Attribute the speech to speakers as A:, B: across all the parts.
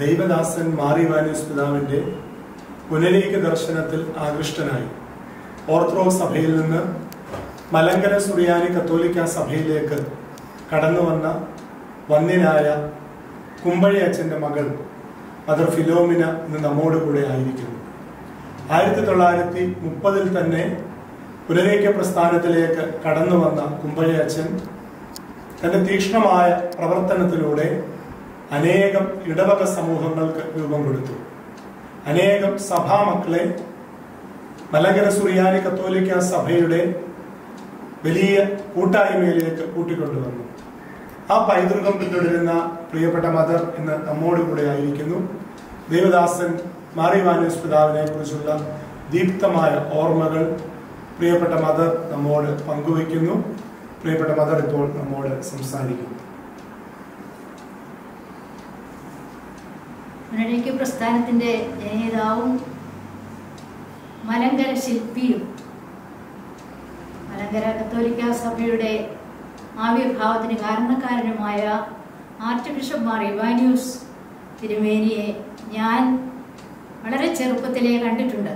A: ദൈവദാസൻ മാറിവാനൂസ് പിതാവിന്റെ പുനരേക ദർശനത്തിൽ ആകൃഷ്ടനായി ഓർത്തഡോക്സ് സഭയിൽ നിന്ന് മലങ്കര സുറിയാനി കത്തോലിക്ക സഭയിലേക്ക് കടന്നു വന്ന വന്യനായ കുമ്പഴി അച്ഛന്റെ മകൾ മദർ ഫിലോമിന ഇന്ന് നമ്മോട് കൂടെ ആയിരിക്കുന്നു ആയിരത്തി തൊള്ളായിരത്തി മുപ്പതിൽ തന്നെ പുനരേക്യ പ്രസ്ഥാനത്തിലേക്ക് കടന്നു വന്ന കുമ്പഴി അച്ഛൻ തന്റെ തീക്ഷ്ണമായ പ്രവർത്തനത്തിലൂടെ അനേകം ഇടവക സമൂഹങ്ങൾക്ക് രൂപം കൊടുത്തു അനേകം സഭാമക്കളെ മലങ്കര സുറിയാനി കത്തോലിക്ക സഭയുടെ വലിയ കൂട്ടായ്മയിലേക്ക് കൂട്ടിക്കൊണ്ടുവന്നു ആ പൈതൃകം പിന്തുടരുന്ന പ്രിയപ്പെട്ട മദർ ഇന്ന് നമ്മോട് കൂടെ ആയിരിക്കുന്നു ദേവദാസൻ മാറിവാനൂസ് പിതാവിനെ കുറിച്ചുള്ള ദീപ്തമായ ഓർമ്മകൾ പ്രിയപ്പെട്ട മദർ നമ്മോട് പങ്കുവയ്ക്കുന്നു പ്രിയപ്പെട്ട മദർ ഇപ്പോൾ നമ്മോട് സംസാരിക്കുന്നു
B: പുനരേക്യ പ്രസ്ഥാനത്തിന്റെ ജനേതാവും മലങ്കര ശില്പിയും മലങ്കര കത്തോലിക്ക സഭയുടെ ആവിർഭാവത്തിന് കാരണക്കാരനുമായ ആർച്ച് ബിഷപ്പ് മാർ ഇവാന്യൂസ് തിരുമേനിയെ ഞാൻ വളരെ ചെറുപ്പത്തിലേ കണ്ടിട്ടുണ്ട്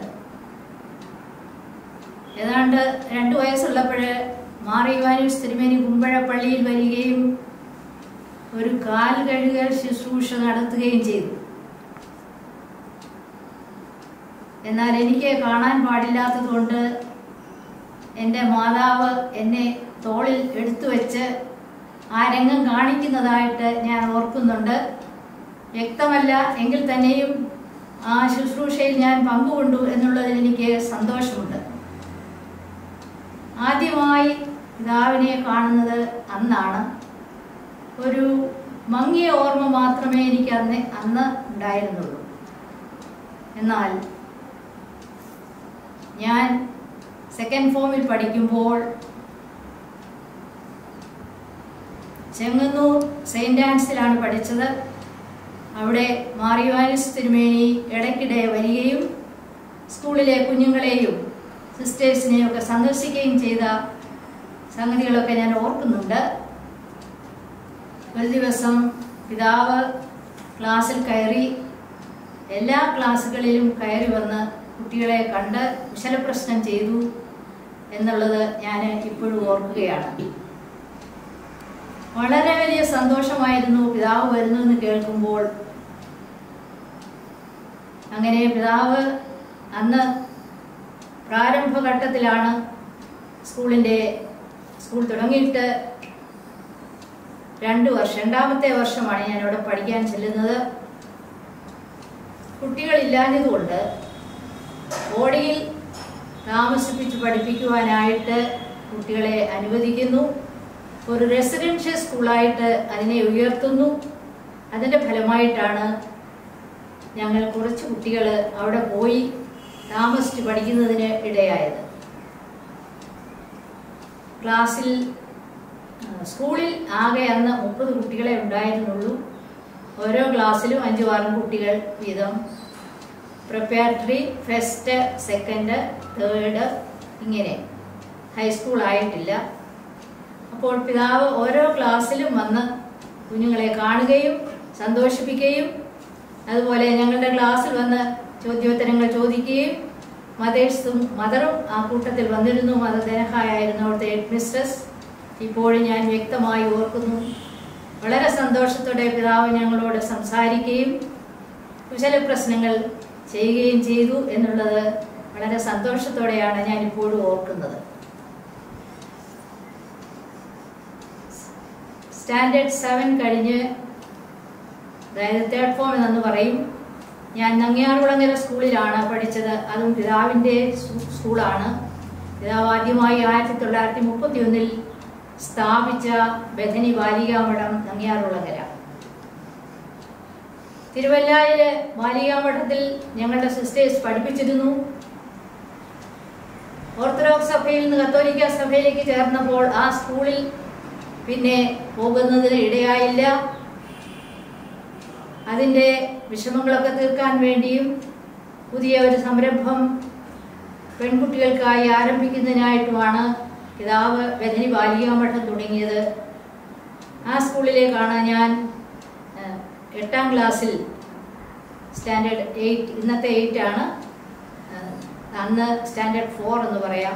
B: ഏതാണ്ട് രണ്ടു വയസ്സുള്ളപ്പോൾ മാർ ഇവാന്യൂസ് തിരുമേനി കുമ്പഴ പള്ളിയിൽ വരികയും ഒരു കാൽ കഴുകൽ ശുശ്രൂഷ നടത്തുകയും ചെയ്തു എന്നാൽ എനിക്ക് കാണാൻ പാടില്ലാത്തതുകൊണ്ട് എൻ്റെ മാതാവ് എന്നെ തോളിൽ എടുത്തു വെച്ച് ആ രംഗം കാണിക്കുന്നതായിട്ട് ഞാൻ ഓർക്കുന്നുണ്ട് വ്യക്തമല്ല എങ്കിൽ തന്നെയും ആ ശുശ്രൂഷയിൽ ഞാൻ പങ്കുകൊണ്ടു എന്നുള്ളതിൽ എനിക്ക് സന്തോഷമുണ്ട് ആദ്യമായി പിതാവിനെ കാണുന്നത് അന്നാണ് ഒരു മങ്ങിയ ഓർമ്മ മാത്രമേ എനിക്ക് അന്ന് അന്ന് ഉണ്ടായിരുന്നുള്ളൂ എന്നാൽ ഞാൻ സെക്കൻഡ് ഫോമിൽ പഠിക്കുമ്പോൾ ചെങ്ങന്നൂർ സെയിന്റ് ആൻസിലാണ് പഠിച്ചത് അവിടെ മാറിവാനിസ് തിരുമേനി ഇടയ്ക്കിടെ വരികയും സ്കൂളിലെ കുഞ്ഞുങ്ങളെയും സിസ്റ്റേഴ്സിനെയും ഒക്കെ സന്ദർശിക്കുകയും ചെയ്ത സംഗതികളൊക്കെ ഞാൻ ഓർക്കുന്നുണ്ട് ഒരു ദിവസം പിതാവ് ക്ലാസ്സിൽ കയറി എല്ലാ ക്ലാസ്സുകളിലും കയറി വന്ന് കുട്ടികളെ കണ്ട് കുശലപ്രശ്നം ചെയ്തു എന്നുള്ളത് ഞാൻ ഇപ്പോഴും ഓർക്കുകയാണ് വളരെ വലിയ സന്തോഷമായിരുന്നു പിതാവ് വരുന്നു എന്ന് കേൾക്കുമ്പോൾ അങ്ങനെ പിതാവ് അന്ന് പ്രാരംഭഘട്ടത്തിലാണ് സ്കൂളിൻ്റെ സ്കൂൾ തുടങ്ങിയിട്ട് രണ്ട് വർഷം രണ്ടാമത്തെ വർഷമാണ് ഞാൻ ഇവിടെ പഠിക്കാൻ ചെല്ലുന്നത് കുട്ടികളില്ലാഞ്ഞതുകൊണ്ട് ബോഡിയിൽ താമസിപ്പിച്ച് പഠിപ്പിക്കുവാനായിട്ട് കുട്ടികളെ അനുവദിക്കുന്നു ഒരു റെസിഡൻഷ്യൽ സ്കൂളായിട്ട് അതിനെ ഉയർത്തുന്നു അതിൻ്റെ ഫലമായിട്ടാണ് ഞങ്ങൾ കുറച്ച് കുട്ടികൾ അവിടെ പോയി താമസിച്ച് പഠിക്കുന്നതിന് ഇടയായത് ക്ലാസ്സിൽ ആ, സ്കൂളിൽ ആകെ അന്ന് മുപ്പത് കുട്ടികളെ ഉണ്ടായിരുന്നുള്ളൂ ഓരോ ക്ലാസ്സിലും അഞ്ചു ആറും കുട്ടികൾ വീതം പ്രിപ്പയറട്ടറി ഫസ്റ്റ് സെക്കൻഡ് തേർഡ് ഇങ്ങനെ ഹൈസ്കൂൾ ആയിട്ടില്ല അപ്പോൾ പിതാവ് ഓരോ ക്ലാസ്സിലും വന്ന് കുഞ്ഞുങ്ങളെ കാണുകയും സന്തോഷിപ്പിക്കുകയും അതുപോലെ ഞങ്ങളുടെ ക്ലാസ്സിൽ വന്ന് ചോദ്യോത്തരങ്ങൾ ചോദിക്കുകയും മദേഴ്സും മദറും ആ കൂട്ടത്തിൽ വന്നിരുന്നു മതദേഹായിരുന്നു അവിടുത്തെ ഹെഡ് മിസ്ട്രസ് ഇപ്പോഴും ഞാൻ വ്യക്തമായി ഓർക്കുന്നു വളരെ സന്തോഷത്തോടെ പിതാവ് ഞങ്ങളോട് സംസാരിക്കുകയും കുശല പ്രശ്നങ്ങൾ ചെയ്യുകയും ചെയ്തു എന്നുള്ളത് വളരെ സന്തോഷത്തോടെയാണ് ഞാൻ ഇപ്പോഴും ഓർക്കുന്നത് സ്റ്റാൻഡേർഡ് സെവൻ കഴിഞ്ഞ് അതായത് തേർഡ് ഫോം എന്ന് പറയും ഞാൻ നങ്ങിയാറുളങ്ങര സ്കൂളിലാണ് പഠിച്ചത് അതും പിതാവിൻ്റെ സ് സ്കൂളാണ് പിതാവ് ആദ്യമായി ആയിരത്തി തൊള്ളായിരത്തി മുപ്പത്തി ഒന്നിൽ സ്ഥാപിച്ച ബഥനി ബാലികാമഠം നങ്ങിയാറുളങ്ങര തിരുവല്ലായിലെ ബാലികാമഠത്തിൽ ഞങ്ങളുടെ സിസ്റ്റേഴ്സ് പഠിപ്പിച്ചിരുന്നു ഓർത്തഡോക്സ് സഭയിൽ നിന്ന് കത്തോലിക്ക സഭയിലേക്ക് ചേർന്നപ്പോൾ ആ സ്കൂളിൽ പിന്നെ പോകുന്നതിന് ഇടയായില്ല അതിൻ്റെ വിഷമങ്ങളൊക്കെ തീർക്കാൻ വേണ്ടിയും പുതിയ ഒരു സംരംഭം പെൺകുട്ടികൾക്കായി ആരംഭിക്കുന്നതിനായിട്ടുമാണ് പിതാവ് ബദനി ബാലികാമഠം തുടങ്ങിയത് ആ സ്കൂളിലേക്കാണ് ഞാൻ ഏഹ്, എട്ടാം ക്ലാസ്സിൽ സ്റ്റാൻഡേർഡ് എയ്റ്റ് ഇന്നത്തെ എയ്റ്റ് ആണ് അന്ന് സ്റ്റാൻഡേർഡ് ഫോർ എന്ന് പറയാം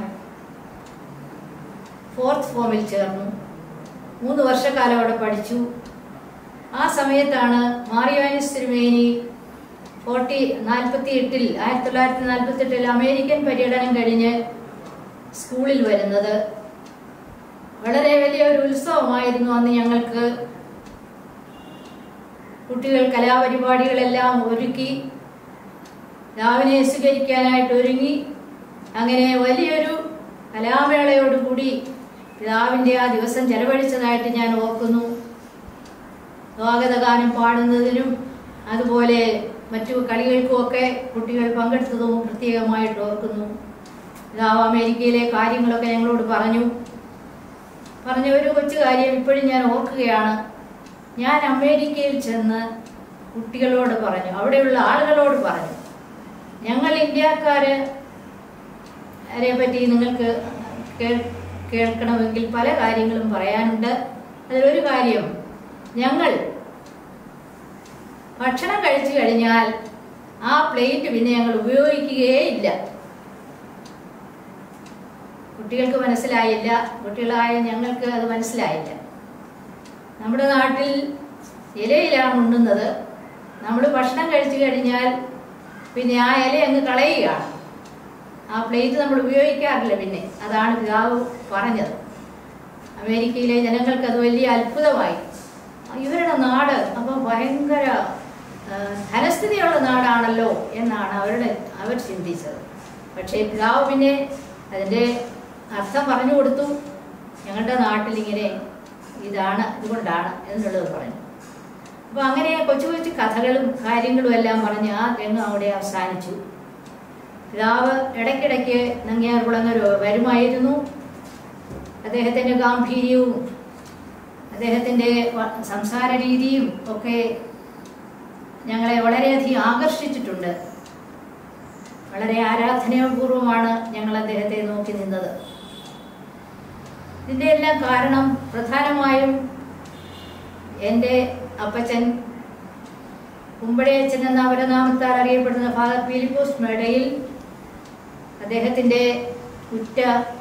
B: ഫോർത്ത് ഫോമിൽ ചേർന്നു മൂന്ന് വർഷക്കാലം അവിടെ പഠിച്ചു ആ സമയത്താണ് മാറിയോനിസ് തിരുമേനി ഫോർട്ടി നാൽപ്പത്തി എട്ടിൽ ആയിരത്തി തൊള്ളായിരത്തി നാൽപ്പത്തി എട്ടിൽ അമേരിക്കൻ പര്യടനം കഴിഞ്ഞ് സ്കൂളിൽ വരുന്നത് വളരെ വലിയൊരു ഉത്സവമായിരുന്നു അന്ന് ഞങ്ങൾക്ക് കുട്ടികൾ കലാപരിപാടികളെല്ലാം ഒരുക്കി രാവിലെ സ്വീകരിക്കാനായിട്ട് ഒരുങ്ങി അങ്ങനെ വലിയൊരു കലാമേളയോടുകൂടി പിതാവിൻ്റെ ആ ദിവസം ചെലവഴിച്ചതായിട്ട് ഞാൻ ഓർക്കുന്നു സ്വാഗതഗാനം പാടുന്നതിനും അതുപോലെ മറ്റു കളികൾക്കുമൊക്കെ കുട്ടികൾ പങ്കെടുത്തതും പ്രത്യേകമായിട്ട് ഓർക്കുന്നു പിതാവ് അമേരിക്കയിലെ കാര്യങ്ങളൊക്കെ ഞങ്ങളോട് പറഞ്ഞു പറഞ്ഞ ഒരു കൊച്ചു കാര്യം ഇപ്പോഴും ഞാൻ ഓർക്കുകയാണ് ഞാൻ അമേരിക്കയിൽ ചെന്ന് കുട്ടികളോട് പറഞ്ഞു അവിടെയുള്ള ആളുകളോട് പറഞ്ഞു ഞങ്ങൾ ഇന്ത്യക്കാര് രെ പറ്റി നിങ്ങൾക്ക് കേൾ- കേൾക്കണമെങ്കിൽ പല കാര്യങ്ങളും പറയാനുണ്ട് അതിലൊരു കാര്യം ഞങ്ങൾ ഭക്ഷണം കഴിച്ചു കഴിഞ്ഞാൽ ആ പ്ലേറ്റ് പിന്നെ ഞങ്ങൾ ഉപയോഗിക്കുകയില്ല കുട്ടികൾക്ക് മനസ്സിലായില്ല കുട്ടികളായ ഞങ്ങൾക്ക് അത് മനസ്സിലായില്ല നമ്മുടെ നാട്ടിൽ ഇലയിലാണ് ഉണ്ണുന്നത് നമ്മൾ ഭക്ഷണം കഴിച്ചു കഴിഞ്ഞാൽ പിന്നെ ആ ഇല അങ്ങ് കളയുകയാണ് ആ പ്ലേറ്റ് നമ്മൾ ഉപയോഗിക്കാറില്ല പിന്നെ അതാണ് പിതാവ് പറഞ്ഞത് അമേരിക്കയിലെ ജനങ്ങൾക്ക് അത് വലിയ അത്ഭുതമായി ഇവരുടെ നാട് അപ്പോൾ ഭയങ്കര ആ, ധനസ്ഥിതിയുള്ള നാടാണല്ലോ എന്നാണ് അവരുടെ അവർ ചിന്തിച്ചത് പക്ഷേ പിതാവ് പിന്നെ അതിൻ്റെ അർത്ഥം പറഞ്ഞു കൊടുത്തു ഞങ്ങളുടെ നാട്ടിൽ ഇങ്ങനെ ഇതാണ് ഇതുകൊണ്ടാണ് എന്നുള്ളത് പറഞ്ഞു അപ്പോൾ അങ്ങനെ കൊച്ചു കൊച്ചു കഥകളും കാര്യങ്ങളും എല്ലാം പറഞ്ഞ് ആ രംഗം അവിടെ അവസാനിച്ചു പിതാവ് ഇടയ്ക്കിടയ്ക്ക് നങ്ങിയാർകുളങ്ങര വരുമായിരുന്നു അദ്ദേഹത്തിൻ്റെ ഗാംഭീര്യവും അദ്ദേഹത്തിൻ്റെ വ- സംസാര രീതിയും ഒക്കെ ഞങ്ങളെ വളരെയധികം ആകർഷിച്ചിട്ടുണ്ട് വളരെ ആരാധനാപൂർവമാണ് ഞങ്ങൾ അദ്ദേഹത്തെ നോക്കി നിന്നത് ഇതിൻ്റെ എല്ലാം കാരണം പ്രധാനമായും എൻ്റെ അപ്പച്ചൻ കുമ്പഴയച്ചൻ എന്ന അപരനാമത്താൽ അറിയപ്പെടുന്ന ഫാദർ ഫിലിപ്പോസ് മേടയിൽ അദ്ദേഹത്തിൻ്റെ ഉറ്റ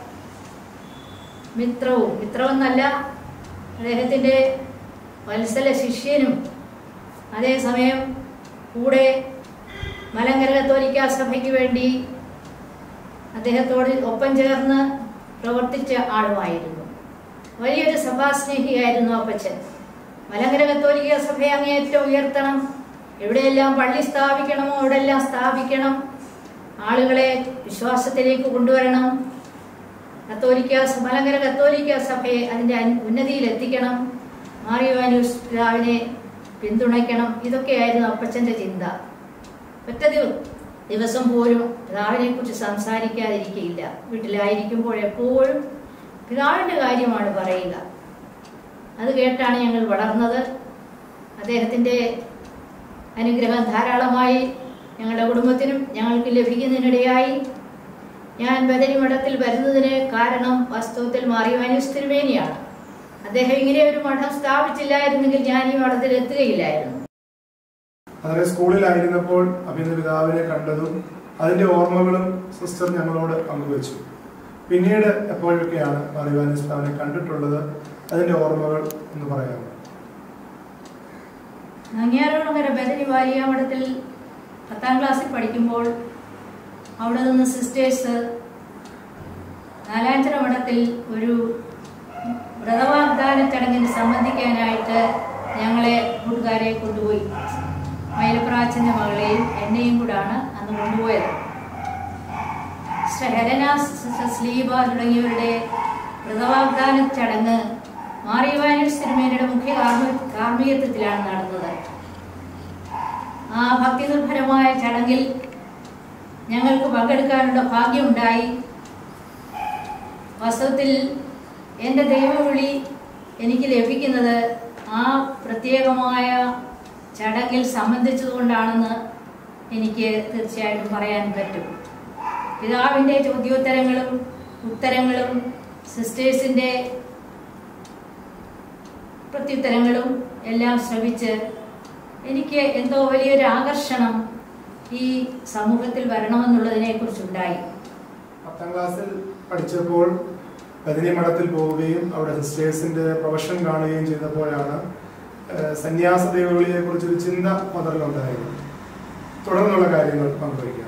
B: മിത്രവും മിത്രമെന്നല്ല അദ്ദേഹത്തിൻ്റെ വത്സല ശിഷ്യനും അതേസമയം കൂടെ മലങ്കര കത്തോലിക്ക സഭയ്ക്ക് വേണ്ടി അദ്ദേഹത്തോട് ഒപ്പം ചേർന്ന് പ്രവർത്തിച്ച ആളുമായിരുന്നു വലിയൊരു സഭാസ്നേഹിയായിരുന്നു അപ്പച്ചൻ മലങ്കര കത്തോലിക്ക സഭയെ അങ്ങേയറ്റം ഉയർത്തണം എവിടെയെല്ലാം പള്ളി സ്ഥാപിക്കണമോ അവിടെല്ലാം സ്ഥാപിക്കണം ആളുകളെ വിശ്വാസത്തിലേക്ക് കൊണ്ടുവരണം കത്തോലിക്ക സ- മലങ്കര കത്തോലിക്ക സഭയെ അതിൻ്റെ അൻ- ഉന്നതിയിൽ എത്തിക്കണം മാറിയോവാനൂസ് പിതാവിനെ പിന്തുണയ്ക്കണം ഇതൊക്കെയായിരുന്നു അപ്പച്ചൻ്റെ ചിന്ത ഒറ്റ ദിവ- ദിവസം പോലും പിതാവിനെ കുറിച്ച് സംസാരിക്കാതിരിക്കയില്ല വീട്ടിലായിരിക്കുമ്പോൾ എപ്പോഴും പിതാവിൻ്റെ കാര്യമാണ് പറയുക അത് കേട്ടാണ് ഞങ്ങൾ വളർന്നത് അദ്ദേഹത്തിൻ്റെ അനുഗ്രഹം ധാരാളമായി ഞങ്ങളുടെ കുടുംബത്തിനും ഞങ്ങൾക്ക് ലഭിക്കുന്നതിനിടയായി ഞാൻ ബദരി മഠത്തിൽ വരുന്നതിന് കാരണം വാസ്തവത്തിൽ മാറിവാനൂസ് തിരുമേനിയാണ് അദ്ദേഹം ഇങ്ങനെ ഒരു മഠം സ്ഥാപിച്ചില്ലായിരുന്നെങ്കിൽ ഞാൻ ഈ മഠത്തിൽ എത്തുകയില്ലായിരുന്നു
A: അങ്ങനെ സ്കൂളിലായിരുന്നപ്പോൾ അഭിനന്ദ പിതാവിനെ കണ്ടതും അതിന്റെ ഓർമ്മകളും സിസ്റ്റർ ഞങ്ങളോട് പങ്കുവച്ചു പിന്നീട് എപ്പോഴൊക്കെയാണ് മറിവാനിസ് പിതാവിനെ കണ്ടിട്ടുള്ളത് അതിന്റെ ഓർമ്മകൾ എന്ന് പറയാമോ
B: നങ്ങിയാരോളങ്ങര ബദരി വാലിയ മഠത്തിൽ പത്താം ക്ലാസ്സിൽ പഠിക്കുമ്പോൾ അവിടെ നിന്ന് സിസ്റ്റേഴ്സ് നാലാഞ്ചിറ മഠത്തിൽ ഒരു വ്രതവാഗ്ദാന ചടങ്ങിന് സംബന്ധിക്കാനായിട്ട് ഞങ്ങളെ കൂട്ടുകാരെ കൊണ്ടുപോയി മൈലപ്രാച്ചൻ്റെ മകളെയും എന്നെയും കൂടാണ് അന്ന് കൊണ്ടുപോയത് സിസ്റ്റർ ഹെലന സിസ്റ്റർ സ്ലീബ തുടങ്ങിയവരുടെ വ്രതവാഗ്ദാന ചടങ്ങ് മാറിയവാനൂസ് തിരുമേനയുടെ മുഖ്യ കാർമ്മി- കാർമ്മികത്വത്തിലാണ് നടന്നത് ആ ഭക്തി നിർഭരമായ ചടങ്ങിൽ ഞങ്ങൾക്ക് പങ്കെടുക്കാനുള്ള ഭാഗ്യമുണ്ടായി വാസ്തവത്തിൽ എൻ്റെ ദൈവവിളി എനിക്ക് ലഭിക്കുന്നത് ആ പ്രത്യേകമായ ചടങ്ങിൽ സംബന്ധിച്ചതുകൊണ്ടാണെന്ന് എനിക്ക് തീർച്ചയായിട്ടും പറയാൻ പറ്റും പിതാവിൻ്റെ ചോദ്യോത്തരങ്ങളും ഉത്തരങ്ങളും സിസ്റ്റേഴ്സിൻ്റെ പ്രത്യുത്തരങ്ങളും എല്ലാം ശ്രമിച്ച് എനിക്ക് എന്തോ വലിയൊരു ആകർഷണം ഈ സമൂഹത്തിൽ വരണമെന്നുള്ളതിനെ കുറിച്ചുണ്ടായി
A: പത്താം ക്ലാസ്സിൽ പഠിച്ചപ്പോൾ ബദനി മഠത്തിൽ പോവുകയും അവിടെ സിസ്റ്റേഴ്സിന്റെ പ്രൊഫഷൻ കാണുകയും ചെയ്തപ്പോഴാണ് ഏഹ്, സന്യാസ ദേവളിയെ കുറിച്ചൊരു ചിന്ത മുതലുണ്ടായത് തുടർന്നുള്ള കാര്യങ്ങൾ പങ്കുവയ്ക്കാം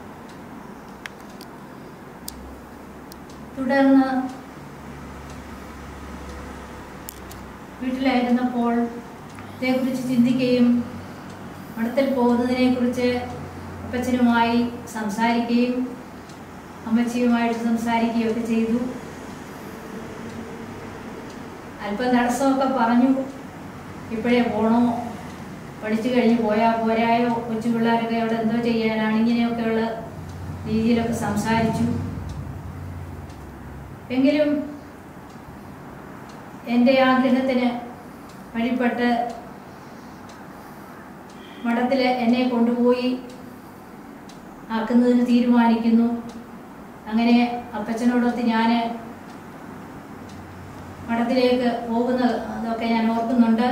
B: തുടർന്ന് വീട്ടിലായിരുന്നപ്പോൾ ഇതേക്കുറിച്ച് ചിന്തിക്കുകയും മഠത്തിൽ പോകുന്നതിനെ കുറിച്ച് അപ്പച്ചനുമായി സംസാരിക്കുകയും അമ്മച്ചിയുമായിട്ട് സംസാരിക്കുകയും ഒക്കെ ചെയ്തു അല്പം തടസ്സമൊക്കെ പറഞ്ഞു ഇപ്പോഴേ പോണോ പഠിച്ചു കഴിഞ്ഞ് പോയാൽ പോരായോ കൊച്ചു പിള്ളേരൊക്കെ അവിടെ എന്തോ ചെയ്യാനാണ് ഇങ്ങനെയൊക്കെയുള്ള രീതിയിലൊക്കെ സംസാരിച്ചു എങ്കിലും എൻ്റെ ആഗ്രഹത്തിന് വഴിപ്പെട്ട് മഠത്തിൽ എന്നെ കൊണ്ടുപോയി ആക്കുന്നതിന് തീരുമാനിക്കുന്നു അങ്ങനെ അപ്പച്ചനോടൊത്ത് ഞാൻ മഠത്തിലേക്ക് പോകുന്ന അതൊക്കെ ഞാൻ ഓർക്കുന്നുണ്ട്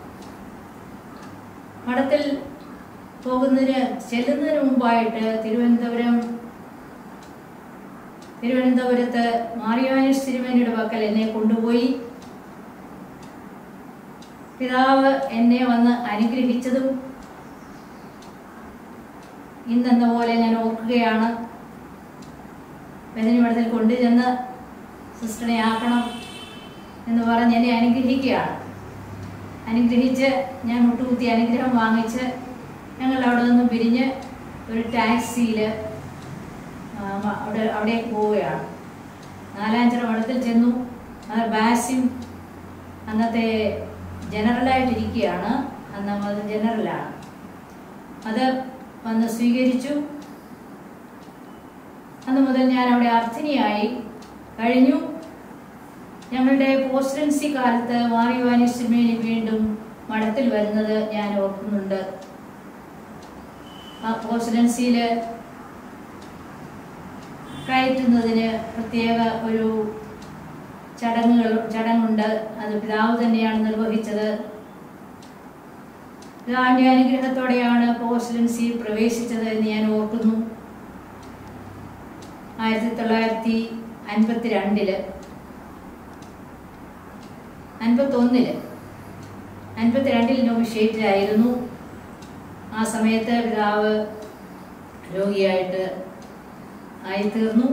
B: മഠത്തിൽ പോകുന്നതിന് ചെല്ലുന്നതിന് മുമ്പായിട്ട് തിരുവനന്തപുരം തിരുവനന്തപുരത്ത് മാറിയാനിസ് തിരുമേനിയുടെ പക്കൽ എന്നെ കൊണ്ടുപോയി പിതാവ് എന്നെ വന്ന് അനുഗ്രഹിച്ചതും ഇന്നെന്ന പോലെ ഞാൻ ഓർക്കുകയാണ് വേദന മഠത്തിൽ കൊണ്ടുചെന്ന് സിസ്റ്ററിനെ ആക്കണം എന്ന് പറഞ്ഞ് എന്നെ അനുഗ്രഹിക്കുകയാണ് അനുഗ്രഹിച്ച് ഞാൻ മുട്ടുകുത്തി അനുഗ്രഹം വാങ്ങിച്ച് ഞങ്ങൾ അവിടെ നിന്ന് പിരിഞ്ഞ് ഒരു ടാക്സിയിൽ അവിടെ അവിടേക്ക് പോവുകയാണ് നാലാഞ്ചിറ മഠത്തിൽ ചെന്നു അത് ബാസിം അന്നത്തെ ജനറലായിട്ടിരിക്കുകയാണ് അന്ന് അത് ജനറലാണ് അത് വന്ന് സ്വീകരിച്ചു അന്ന് മുതൽ ഞാൻ അവിടെ അർത്ഥിനിയായി കഴിഞ്ഞു ഞങ്ങളുടെ പോസ്റ്റൻസി കാലത്ത് മാറിയുവാനി സിനിമയിൽ വീണ്ടും മഠത്തിൽ വരുന്നത് ഞാൻ ഓർക്കുന്നുണ്ട് ആ പോസ്റ്റൻസിയിൽ കയറ്റുന്നതിന് പ്രത്യേക ഒരു ചടങ്ങുകൾ ചടങ്ങുണ്ട് അത് പിതാവ് തന്നെയാണ് നിർവഹിച്ചത് പിതാവിന്റെ അനുഗ്രഹത്തോടെയാണ് പോസ്റ്റൻസി പ്രവേശിച്ചത് എന്ന് ഞാൻ ഓർക്കുന്നു ആയിരത്തി തൊള്ളായിരത്തി അൻപത്തിരണ്ടില് അൻപത്തൊന്നില് അൻപത്തിരണ്ടിൽ നോമിഷേറ്റിലായിരുന്നു ആ സമയത്ത് പിതാവ് രോഗിയായിട്ട് ആയിത്തീർന്നു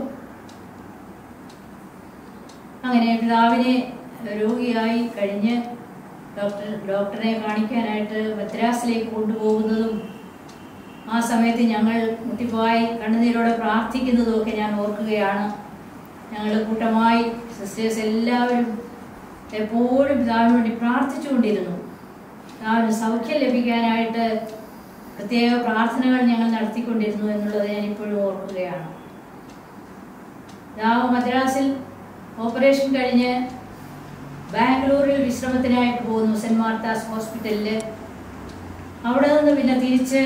B: അങ്ങനെ പിതാവിനെ രോഗിയായി കഴിഞ്ഞ് ഡോക്ടർ ഡോക്ടറെ കാണിക്കാനായിട്ട് മദ്രാസിലേക്ക് കൊണ്ടുപോകുന്നതും ആ സമയത്ത് ഞങ്ങൾ മുട്ടിപ്പോയി കണ്ണുനീരോടെ പ്രാർത്ഥിക്കുന്നതും ഒക്കെ ഞാൻ ഓർക്കുകയാണ് ഞങ്ങൾ കൂട്ടമായി സിസ്റ്റേഴ്സ് എല്ലാവരും എപ്പോഴും പിതാവിന് വേണ്ടി പ്രാർത്ഥിച്ചുകൊണ്ടിരുന്നു പിതാവിന് സൗഖ്യം ലഭിക്കാനായിട്ട് പ്രത്യേക പ്രാർത്ഥനകൾ ഞങ്ങൾ നടത്തിക്കൊണ്ടിരുന്നു എന്നുള്ളത് ഞാൻ ഇപ്പോഴും ഓർക്കുകയാണ് പിതാവ് മദ്രാസിൽ ഓപ്പറേഷൻ കഴിഞ്ഞ് ബാംഗ്ലൂരിൽ വിശ്രമത്തിനായിട്ട് പോകുന്നു സെന്റ് മാർത്താസ് ഹോസ്പിറ്റലിൽ അവിടെ നിന്ന് പിന്നെ തിരിച്ച്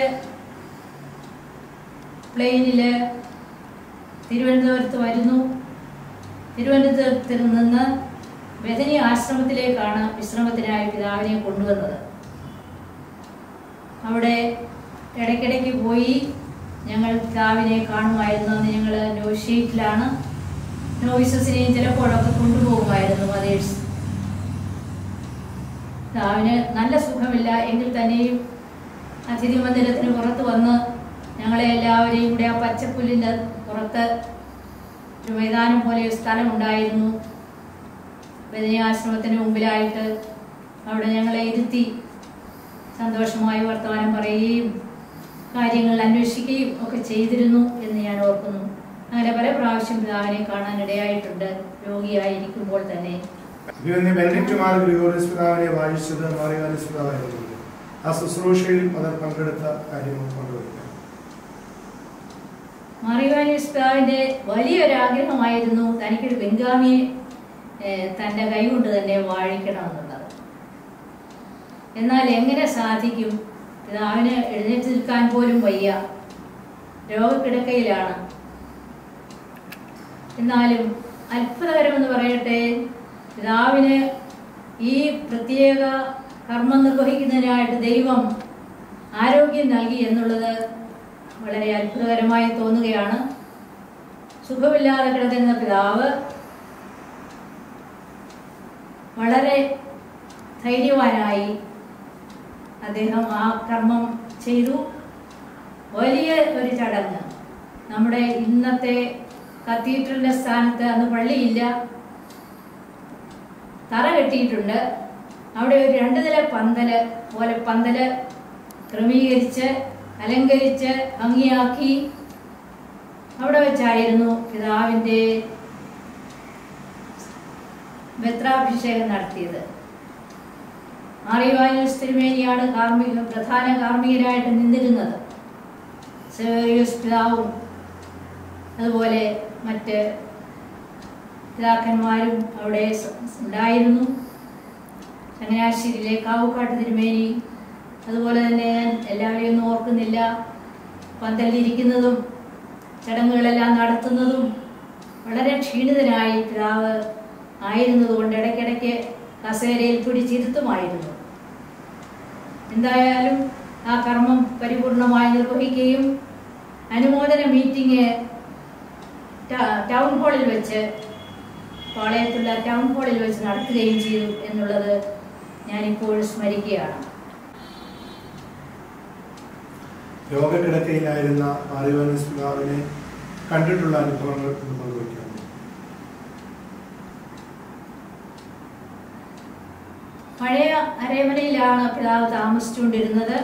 B: പ്ലെയിനിൽ തിരുവനന്തപുരത്ത് വരുന്നു തിരുവനന്തപുരത്ത് നിന്ന് ബദനി ആശ്രമത്തിലേക്കാണ് വിശ്രമത്തിനായി പിതാവിനെ കൊണ്ടുവന്നത് അവിടെ ഇടയ്ക്കിടയ്ക്ക് പോയി ഞങ്ങൾ പിതാവിനെ കാണുമായിരുന്നു അന്ന് ഞങ്ങൾ നോഷീറ്റിലാണ് നോയിസസിനെയും ചിലപ്പോഴൊക്കെ കൊണ്ടുപോകുമായിരുന്നു മദേഴ്സ് പിതാവിന് നല്ല സുഖമില്ല എങ്കിൽ തന്നെയും അതിഥി മന്ദിരത്തിന് പുറത്ത് വന്ന് ഞങ്ങളെ എല്ലാവരെയും കൂടെ ആ പച്ചപ്പുല്ലിൻ്റെ പുറത്ത് ഒരു മൈതാനം പോലെ ഒരു സ്ഥലം ഉണ്ടായിരുന്നു ബദനിയാശ്രമത്തിന് മുമ്പിലായിട്ട് അവിടെ ഞങ്ങളെ ഇരുത്തി സന്തോഷമായി വർത്തമാനം പറയുകയും കാര്യങ്ങൾ അന്വേഷിക്കുകയും ഒക്കെ ചെയ്തിരുന്നു എന്ന് ഞാൻ ഓർക്കുന്നു അങ്ങനെ പല പ്രാവശ്യം പിതാവിനെ കാണാൻ ഇടയായിട്ടുണ്ട് രോഗിയായിരിക്കുമ്പോൾ തന്നെ
A: അഭിമന്യ ബെനഡിക്ട് മാർ ഗ്രിഗോറിയസ് പിതാവിനെ വാഴിച്ചത് മാറിയാനിസ് പിതാവായിരുന്നു ആ ശുശ്രൂഷയിൽ അവർ പങ്കെടുത്ത കാര്യങ്ങൾ കൊണ്ടുവരിക
B: മാറിവാനിസ് പിതാവിന്റെ വലിയൊരു ആഗ്രഹമായിരുന്നു തനിക്കൊരു ബംഗാമിയെ ഏഹ്, തന്റെ കൈകൊണ്ട് തന്നെ വാഴിക്കണമെന്നുള്ളത് എന്നാൽ എങ്ങനെ സാധിക്കും പിതാവിന് എഴുന്നേറ്റ് നിൽക്കാൻ പോലും വയ്യ രോഗക്കിടക്കയിലാണ് എന്നാലും അത്ഭുതകരമെന്ന് പറയട്ടെ പിതാവിന് ഈ പ്രത്യേക കർമ്മം നിർവഹിക്കുന്നതിനായിട്ട് ദൈവം ആരോഗ്യം നൽകി എന്നുള്ളത് വളരെ അത്ഭുതകരമായി തോന്നുകയാണ് സുഖമില്ലാതെ കിടന്നിരുന്ന പിതാവ് വളരെ ധൈര്യവാനായി അദ്ദേഹം ആ കർമ്മം ചെയ്തു വലിയ ഒരു ചടങ്ങ് നമ്മുടെ ഇന്നത്തെ കത്തീഡ്രലിന്റെ സ്ഥാനത്ത് അന്ന് പള്ളിയില്ല തറ കെട്ടിയിട്ടുണ്ട് അവിടെ ഒരു രണ്ട് നില പന്തല് പോലെ പന്തല് ക്രമീകരിച്ച് അലങ്കരിച്ച് ഭംഗിയാക്കി അവിടെ വെച്ചായിരുന്നു പിതാവിന്റെ ബത്രാഭിഷേകം നടത്തിയത് മാറിവായൂസ് തിരുമേനിയാണ് കാർമിക പ്രധാന കാർമ്മികരായിട്ട് നിന്നിരുന്നത് സെവേറിയൂസ് പിതാവും അതുപോലെ മറ്റ് പിതാക്കന്മാരും അവിടെ സ- ഉണ്ടായിരുന്നു ചങ്ങനാശ്ശേരിയിലെ കാവുക്കാട്ട് തിരുമേനി അതുപോലെ തന്നെ ഞാൻ എല്ലാവരെയും ഒന്നും ഓർക്കുന്നില്ല പന്തലിരിക്കുന്നതും ചടങ്ങുകളെല്ലാം നടത്തുന്നതും വളരെ ക്ഷീണിതനായി പിതാവ് ആയിരുന്നതുകൊണ്ട് ഇടയ്ക്കിടയ്ക്ക് കസേരയിൽ പിടിച്ചിരുത്തുമായിരുന്നു എന്തായാലും ആ കർമ്മം പരിപൂർണമായി നിർവഹിക്കുകയും അനുമോദന മീറ്റിംഗ് ട- ടൗൺ ഹാളിൽ വെച്ച് പാളയത്തുള്ള ടൗൺ ഹാളിൽ വെച്ച് നടത്തുകയും ചെയ്തു എന്നുള്ളത് ഞാനിപ്പോൾ സ്മരിക്കുകയാണ്
A: രോഗക്കിടക്കയിലായിരുന്ന മാറിവാനസ് പിതാവിനെ കണ്ടിട്ടുള്ള അനുഭവങ്ങൾ ഒന്ന് പങ്കുവയ്ക്കാമോ
B: പഴയ അരേമനയിലാണ് പിതാവ് താമസിച്ചുകൊണ്ടിരുന്നത്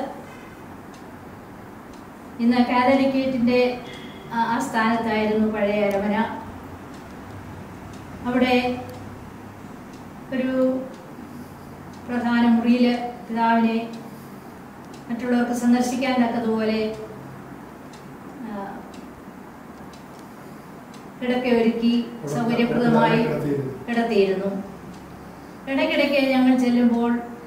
B: ഇന്ന് കാതലിക്കേറ്റിന്റെ ആ- ആ സ്ഥാനത്തായിരുന്നു പഴയ അരമന അവിടെ ഒരു പ്രധാന മുറിയിൽ പിതാവിനെ മറ്റുള്ളവർക്ക് സന്ദർശിക്കാൻ തക്കതുപോലെ ആ, കിടക്ക ഒരുക്കി സൗകര്യപ്രദമായി
A: കിടത്തിയിരുന്നു.
B: കിടത്തിയിരുന്നു ഇടയ്ക്കിടയ്ക്ക് ഞങ്ങൾ ചെല്ലുമ്പോൾ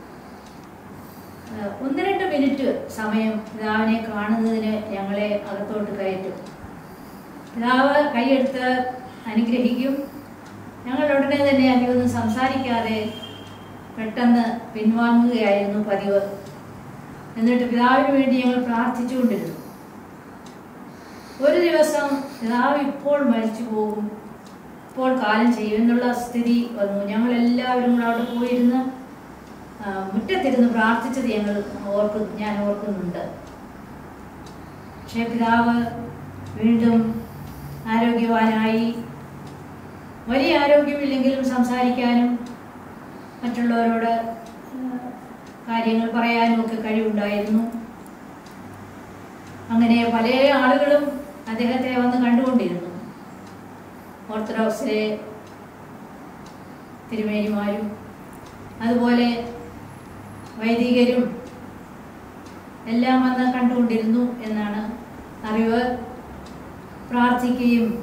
B: ആ, ഒന്ന് രണ്ട് മിനിറ്റ് സമയം പിതാവിനെ കാണുന്നതിന് ഞങ്ങളെ അകത്തോട്ട് കയറ്റും പിതാവ് കൈയെടുത്ത് അനുഗ്രഹിക്കും ഞങ്ങൾ ഉടനെ തന്നെ അധികമൊന്നും സംസാരിക്കാതെ പെട്ടെന്ന് പിൻവാങ്ങുകയായിരുന്നു പതിവ് എന്നിട്ട് പിതാവിന് വേണ്ടി ഞങ്ങൾ പ്രാർത്ഥിച്ചുകൊണ്ടിരുന്നു ഒരു ദിവസം പിതാവ് ഇപ്പോൾ മരിച്ചു പോകും ഇപ്പോൾ കാലം ചെയ്യും എന്നുള്ള സ്ഥിതി വന്നു ഞങ്ങൾ എല്ലാവരും കൂടെ അവിടെ പോയിരുന്ന് ആ, മുറ്റത്തിരുന്ന് പ്രാർത്ഥിച്ചത് ഞങ്ങൾ ഓർക്കുന്നു ഞാൻ ഓർക്കുന്നുണ്ട് പക്ഷേ പിതാവ് വീണ്ടും ആരോഗ്യവാനായി വലിയ ആരോഗ്യമില്ലെങ്കിലും സംസാരിക്കാനും മറ്റുള്ളവരോട് ആ, കാര്യങ്ങൾ പറയാനും ഒക്കെ കഴിവുണ്ടായിരുന്നു അങ്ങനെ പല ആളുകളും അദ്ദേഹത്തെ വന്ന് കണ്ടുകൊണ്ടിരുന്നു ഓർത്തഡോക്സിലെ തിരുമേനിമാരും അതുപോലെ വൈദികരും എല്ലാം വന്ന് കണ്ടുകൊണ്ടിരുന്നു എന്നാണ് അറിവ് പ്രാർത്ഥിക്കുകയും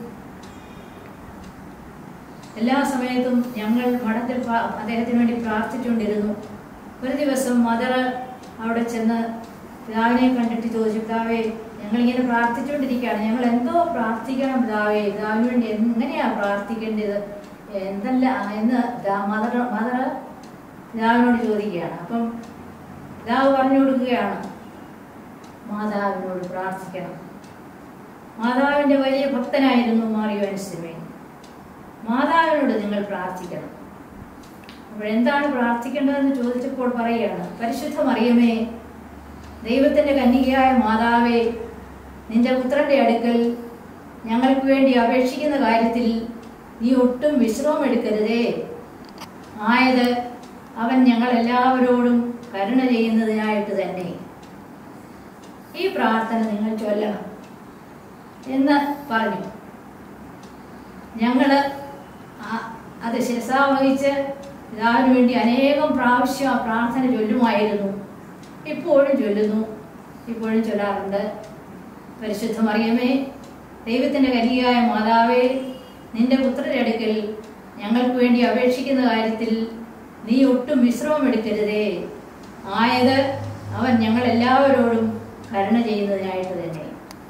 B: എല്ലാ സമയത്തും ഞങ്ങൾ മഠത്തിൽ പ്രാ- അദ്ദേഹത്തിന് വേണ്ടി പ്രാർത്ഥിച്ചുകൊണ്ടിരുന്നു ഒരു ദിവസം മദർ അവിടെ ചെന്ന് പിതാവിനെ കണ്ടിട്ട് ചോദിച്ചു പിതാവേ ഞങ്ങളിങ്ങനെ പ്രാർത്ഥിച്ചുകൊണ്ടിരിക്കുകയാണ് ഞങ്ങൾ എന്തോ പ്രാർത്ഥിക്കണം പിതാവേ പിതാവിന് വേണ്ടി എങ്ങനെയാ പ്രാർത്ഥിക്കേണ്ടത് എന്തല്ല എന്ന് മദർ മദർ പിതാവിനോട് ചോദിക്കുകയാണ് അപ്പം പിതാവ് പറഞ്ഞു കൊടുക്കുകയാണ് മാതാവിനോട് പ്രാർത്ഥിക്കണം മാതാവിന്റെ വലിയ ഭക്തനായിരുന്നു മാറിയോ സിനിമയിൽ മാതാവിനോട് നിങ്ങൾ പ്രാർത്ഥിക്കണം അപ്പോൾ എന്താണ് പ്രാർത്ഥിക്കേണ്ടതെന്ന് ചോദിച്ചപ്പോൾ പറയുകയാണ് പരിശുദ്ധ മറിയമേ ദൈവത്തിന്റെ കന്യകയായ മാതാവേ നിന്റെ പുത്രന്റെ അടുക്കൽ ഞങ്ങൾക്ക് വേണ്ടി അപേക്ഷിക്കുന്ന കാര്യത്തിൽ നീ ഒട്ടും വിശ്രമം എടുക്കരുതേ ആയത് അവൻ ഞങ്ങൾ എല്ലാവരോടും കരുണ ചെയ്യുന്നതിനായിട്ട് തന്നെ ഈ പ്രാർത്ഥന നിങ്ങൾ ചൊല്ലണം എന്ന് പറഞ്ഞു ഞങ്ങള് ആ- അത് ശിരസാവഹിച്ച് പിതാവിന് വേണ്ടി അനേകം പ്രാവശ്യം ആ പ്രാർത്ഥന ചൊല്ലുമായിരുന്നു ഇപ്പോഴും ചൊല്ലുന്നു ഇപ്പോഴും ചൊല്ലാറുണ്ട് പരിശുദ്ധ മറിയമേ ദൈവത്തിന്റെ കനിയായ മാതാവേ നിന്റെ പുത്രന്റെ അടുക്കൽ ഞങ്ങൾക്ക് വേണ്ടി അപേക്ഷിക്കുന്ന കാര്യത്തിൽ നീ ഒട്ടും വിശ്രമം എടുക്കരുതേ ആയത് അവൻ ഞങ്ങൾ എല്ലാവരോടും കരുണ ചെയ്യുന്നതിനായിട്ട് തന്നെ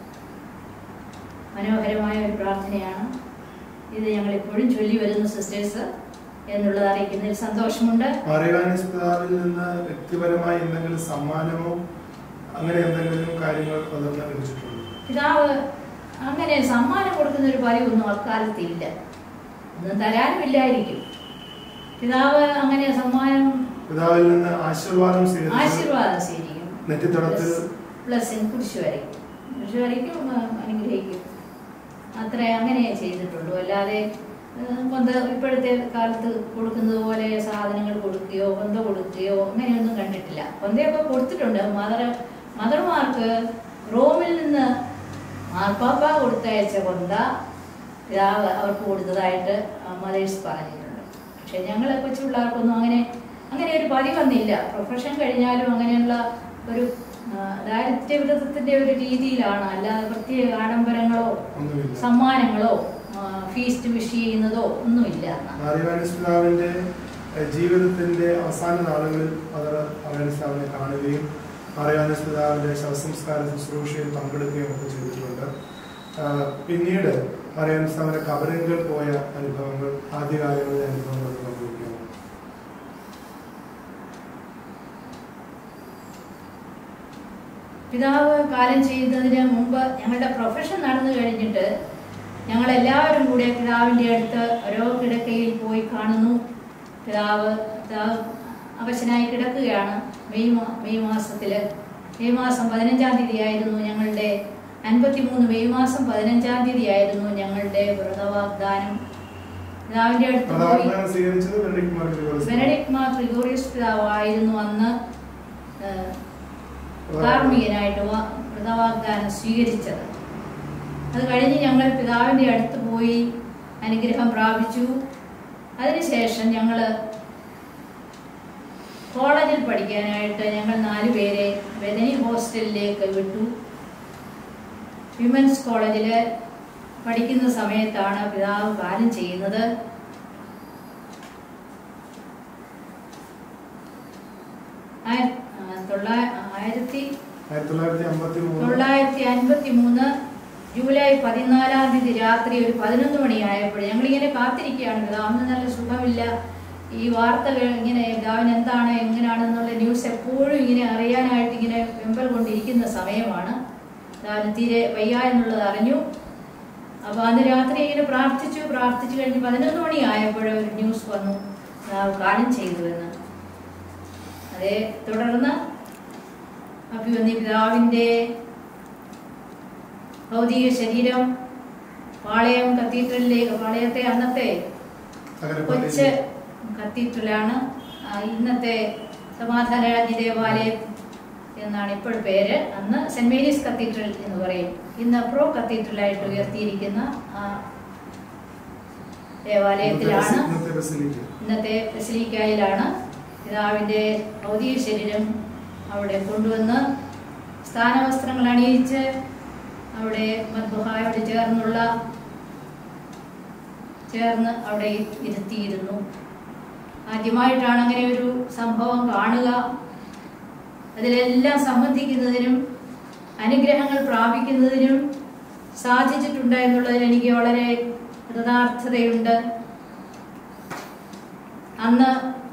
B: മനോഹരമായ ഒരു പ്രാർത്ഥനയാണ് ഇത് ഞങ്ങൾ ഇപ്പോഴും ചൊല്ലി വരുന്നു സിസ്റ്റേഴ്സ് എന്നുള്ളത് അറിയിക്കുന്നതിൽ സന്തോഷമുണ്ട്
A: മാറിവാനസ് പിതാവിൽ നിന്ന് വ്യക്തിപരമായി എന്തെങ്കിലും സമ്മാനമോ അങ്ങനെ എന്തെങ്കിലും കാര്യങ്ങൾ പലർന്ന് ലഭിച്ചിട്ടുണ്ടോ
B: പിതാവ് അങ്ങനെ സമ്മാനം കൊടുക്കുന്ന ഒരു പതിവൊന്നും അക്കാലത്തില്ല ഒന്നും തരാനുമില്ലായിരിക്കും പിതാവ് അങ്ങനെ സമ്മാനം
A: പിതാവിൽ നിന്ന് ആശീർവാദം സ്വീകരിച്ചു
B: ആശീർവാദം സ്വീകരിക്കും
A: നെറ്റിത്തടത്തിൽ
B: ബ്ലസ്സിങ് കുരിശ് വരയ്ക്കും കുരിശ് വരയ്ക്കും ആ, അനുഗ്രഹിക്കും അത്രേ അങ്ങനെ ചെയ്തിട്ടുള്ളൂ അല്ലാതെ ആ, കൊന്ത ഇപ്പോഴത്തെ കാലത്ത് കൊടുക്കുന്നത് പോലെ സാധനങ്ങൾ കൊടുക്കുകയോ കൊന്ത കൊടുക്കുകയോ അങ്ങനെയൊന്നും കണ്ടിട്ടില്ല കൊന്തയൊക്കെ കൊടുത്തിട്ടുണ്ട് മദർ മദർമാർക്ക് റോമിൽ നിന്ന് മാർപ്പാപ്പ കൊടുത്തയച്ച കൊന്ത പിതാവ് അവർക്ക് കൊടുത്തതായിട്ട് മദേഴ്സ് പറഞ്ഞിട്ടുണ്ട് പക്ഷെ ഞങ്ങൾ കൊച്ചു പിള്ളേർക്കൊന്നും അങ്ങനെ അങ്ങനെ ഒരു പതിവ് വന്നില്ല പ്രൊഫഷൻ കഴിഞ്ഞാലും അങ്ങനെയുള്ള ഒരു ആ, ദാരിദ്ര്യവ്രതത്തിന്റെ ഒരു രീതിയിലാണ് അല്ലാതെ പ്രത്യേക ആഡംബരങ്ങളോ
A: ഒന്നുമില്ല
B: സമ്മാനങ്ങളോ ആ, ഫീസ്റ്റ് വിഷ് ചെയ്യുന്നതോ ഒന്നുമില്ല അന്ന്.
A: മാറിവാനിസ് പിതാവിന്റെ ഏഹ്, ജീവിതത്തിന്റെ അവസാന നാളുകളിൽ മദർ മാറിവാനിസ് പിതാവിനെ കാണുകയും മാറിവാനിസ് പിതാവിന്റെ ശവസംസ്കാര ശുശ്രൂഷയിൽ പങ്കെടുക്കുകയും ഒക്കെ ചെയ്തിട്ടുണ്ട് ആഹ്, പിന്നീട് മാറിവാനിസ് പിതാവിന്റെ കബറിങ്കൽ പോയ അനുഭവങ്ങൾ ആദ്യകാലങ്ങളിലെ അനുഭവങ്ങൾ പങ്കുവയ്ക്കുന്നു
B: പിതാവ് കാലം ചെയ്യുന്നതിന് മുമ്പ് ഞങ്ങളുടെ പ്രൊഫഷൻ നടന്നു കഴിഞ്ഞിട്ട് ഞങ്ങൾ എല്ലാവരും കൂടെ പിതാവിൻ്റെ അടുത്ത് ഓരോ കിടക്കയിൽ പോയി കാണുന്നു പിതാവ് പിതാവ് അവശനായി കിടക്കുകയാണ് മെയ് മാ മെയ് മാസത്തിൽ മെയ് മാസം പതിനഞ്ചാം തീയതി ആയിരുന്നു ഞങ്ങളുടെ അൻപത്തിമൂന്ന് മെയ് മാസം പതിനഞ്ചാം തീയതി ആയിരുന്നു ഞങ്ങളുടെ വ്രതവാഗ്ദാനം പിതാവിൻ്റെ അടുത്ത് പോയി
A: പ്രധാനമായും സ്വീകരിച്ചത് ബെനഡിക്ട് മാർ ഗ്രിഗോറിയസ്.
B: ബെനഡിക് മാർ ഗ്രിഗോറിയസ് പിതാവ് ആയിരുന്നു അന്ന് ഏഹ്, കാർമ്മികനായിട്ട് വാ- വ്രതവാഗ്ദാനം സ്വീകരിച്ചത് അത് കഴിഞ്ഞ് ഞങ്ങൾ പിതാവിൻ്റെ അടുത്ത് പോയി അനുഗ്രഹം പ്രാപിച്ചു അതിനുശേഷം ഞങ്ങൾ കോളേജിൽ പഠിക്കാനായിട്ട് ഞങ്ങൾ നാല് പേരെ ബദനി ഹോസ്റ്റലിലേക്ക് വിട്ടു വിമൻസ് കോളേജിൽ പഠിക്കുന്ന സമയത്താണ് പിതാവ് കാലം ചെയ്യുന്നത് ആയ- ആ, തൊള്ളാ- ആയിരത്തി
A: ആയിരത്തി തൊള്ളായിരത്തി അമ്പത്തി മൂന്ന്
B: തൊള്ളായിരത്തി അൻപത്തി മൂന്ന് ജൂലൈ പതിനാലാം തീയതി രാത്രി ഒരു പതിനൊന്ന് മണിയായപ്പോൾ ഞങ്ങളിങ്ങനെ കാത്തിരിക്കുകയാണ് പിതാവിന് നല്ല സുഖമില്ല ഈ വാർത്തകൾ ഇങ്ങനെ പിതാവിന് എന്താണ് എങ്ങനെയാണെന്നുള്ള ന്യൂസ് എപ്പോഴും ഇങ്ങനെ അറിയാനായിട്ട് ഇങ്ങനെ വെമ്പൽ കൊണ്ടിരിക്കുന്ന സമയമാണ് പിതാവിന് തീരെ വയ്യ എന്നുള്ളത് അറിഞ്ഞു അപ്പോൾ അന്ന് രാത്രി ഇങ്ങനെ പ്രാർത്ഥിച്ചു പ്രാർത്ഥിച്ചു കഴിഞ്ഞ് പതിനൊന്ന് മണിയായപ്പോൾ ഒരു ന്യൂസ് വന്നു പിതാവ് കാലം ചെയ്തു എന്ന് അതേ തുടർന്ന് അഭിവന്യ പിതാവിൻ്റെ ഭൗതിക ശരീരം പാളയം കത്തീഡ്രലിലേക്ക് പാളയത്തെ അന്നത്തെ കൊച്ച് കത്തീഡ്രലാണ് ആ, ഇന്നത്തെ സമാധാനരാജ്യ ദേവാലയം എന്നാണ് ഇപ്പോൾ പേര് അന്ന് സെന്റ് മേരീസ് കത്തീഡ്രൽ എന്ന് പറയും ഇന്ന് പ്രോ കത്തീഡ്രലായിട്ട് ഉയർത്തിയിരിക്കുന്ന ആ ദേവാലയത്തിലാണ്
A: ഇന്നത്തെ ബസിലിക്ക
B: ഇന്നത്തെ ബസിലിക്കായിലാണ് പിതാവിൻ്റെ ഭൗതിക ശരീരം അവിടെ കൊണ്ടുവന്ന് സ്ഥാനവസ്ത്രങ്ങൾ അണിയിച്ച് അവിടെ മദ്ബുഹായോട് ചേർന്നുള്ള ചേർന്ന് അവിടെ ഇരുത്തിയിരുന്നു ആദ്യമായിട്ടാണ് അങ്ങനെ ഒരു സംഭവം കാണുക അതിലെല്ലാം സംബന്ധിക്കുന്നതിനും അനുഗ്രഹങ്ങൾ പ്രാപിക്കുന്നതിനും സാധിച്ചിട്ടുണ്ട് എന്നുള്ളതിൽ എനിക്ക് വളരെ കൃതാർത്ഥതയുണ്ട് അന്ന്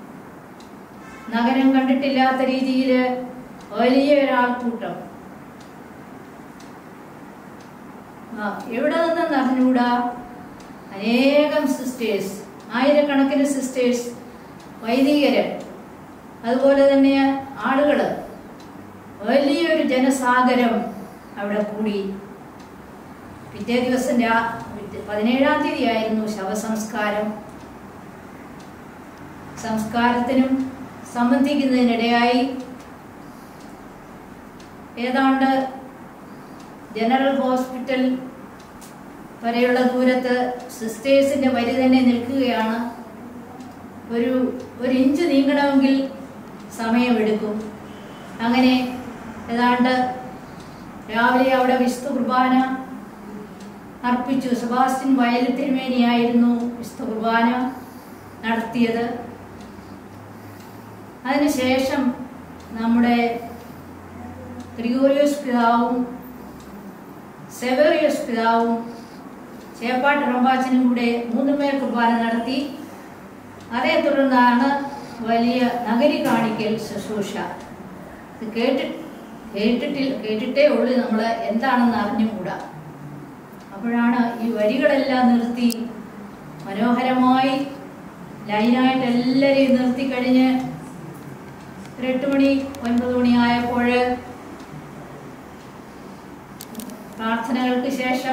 B: നഗരം കണ്ടിട്ടില്ലാത്ത രീതിയിൽ വലിയ ഒരാൾക്കൂട്ടം ആ, എവിടെ നിന്നെന്ന് അറിഞ്ഞുകൂടാ അനേകം സിസ്റ്റേഴ്സ് ആയിരക്കണക്കിന് സിസ്റ്റേഴ്സ് വൈദികര് അതുപോലെ തന്നെ ആളുകള് വലിയൊരു ജനസാഗരം അവിടെ കൂടി പിറ്റേ ദിവസം രാ പതിനേഴാം തീയതി ആയിരുന്നു ശവസംസ്കാരം സംസ്കാരത്തിനും സംബന്ധിക്കുന്നതിനിടയായി ഏതാണ്ട് ജനറൽ ഹോസ്പിറ്റൽ വരെയുള്ള ദൂരത്ത് സിസ്റ്റേഴ്സിന്റെ വരി തന്നെ നിൽക്കുകയാണ് ഒരു ഒരു ഇഞ്ച് നീങ്ങണമെങ്കിൽ സമയമെടുക്കും അങ്ങനെ ഏതാണ്ട് രാവിലെ അവിടെ വിശുദ്ധ കുർബാന അർപ്പിച്ചു സെബാസ്റ്റ്യൻ വയലിൽ തിരുമേനിയായിരുന്നു വിശുദ്ധ കുർബാന നടത്തിയത് അതിനുശേഷം നമ്മുടെ ഗ്രിഗോറിയോസ് പിതാവും സെവേറിയോസ് പിതാവും ചേപ്പാട്ട് റമ്പാച്ചനും കൂടെ മൂന്നുമേൽ കുർബാന നടത്തി അതേ തുടർന്നാണ് വലിയ നഗരി കാണിക്കൽ ശുശ്രൂഷ ഇത് കേട്ടി കേട്ടിട്ടില്ല കേട്ടിട്ടേ ഉള്ളൂ നമ്മൾ എന്താണെന്ന് അറിഞ്ഞുകൂടാ അപ്പോഴാണ് ഈ വരികളെല്ലാം നിർത്തി മനോഹരമായി ലൈനായിട്ട് എല്ലാവരെയും നിർത്തി കഴിഞ്ഞ് ഒരു എട്ട് മണി ഒൻപത് മണി ആയപ്പോൾ പ്രാർത്ഥനകൾക്ക് ശേഷം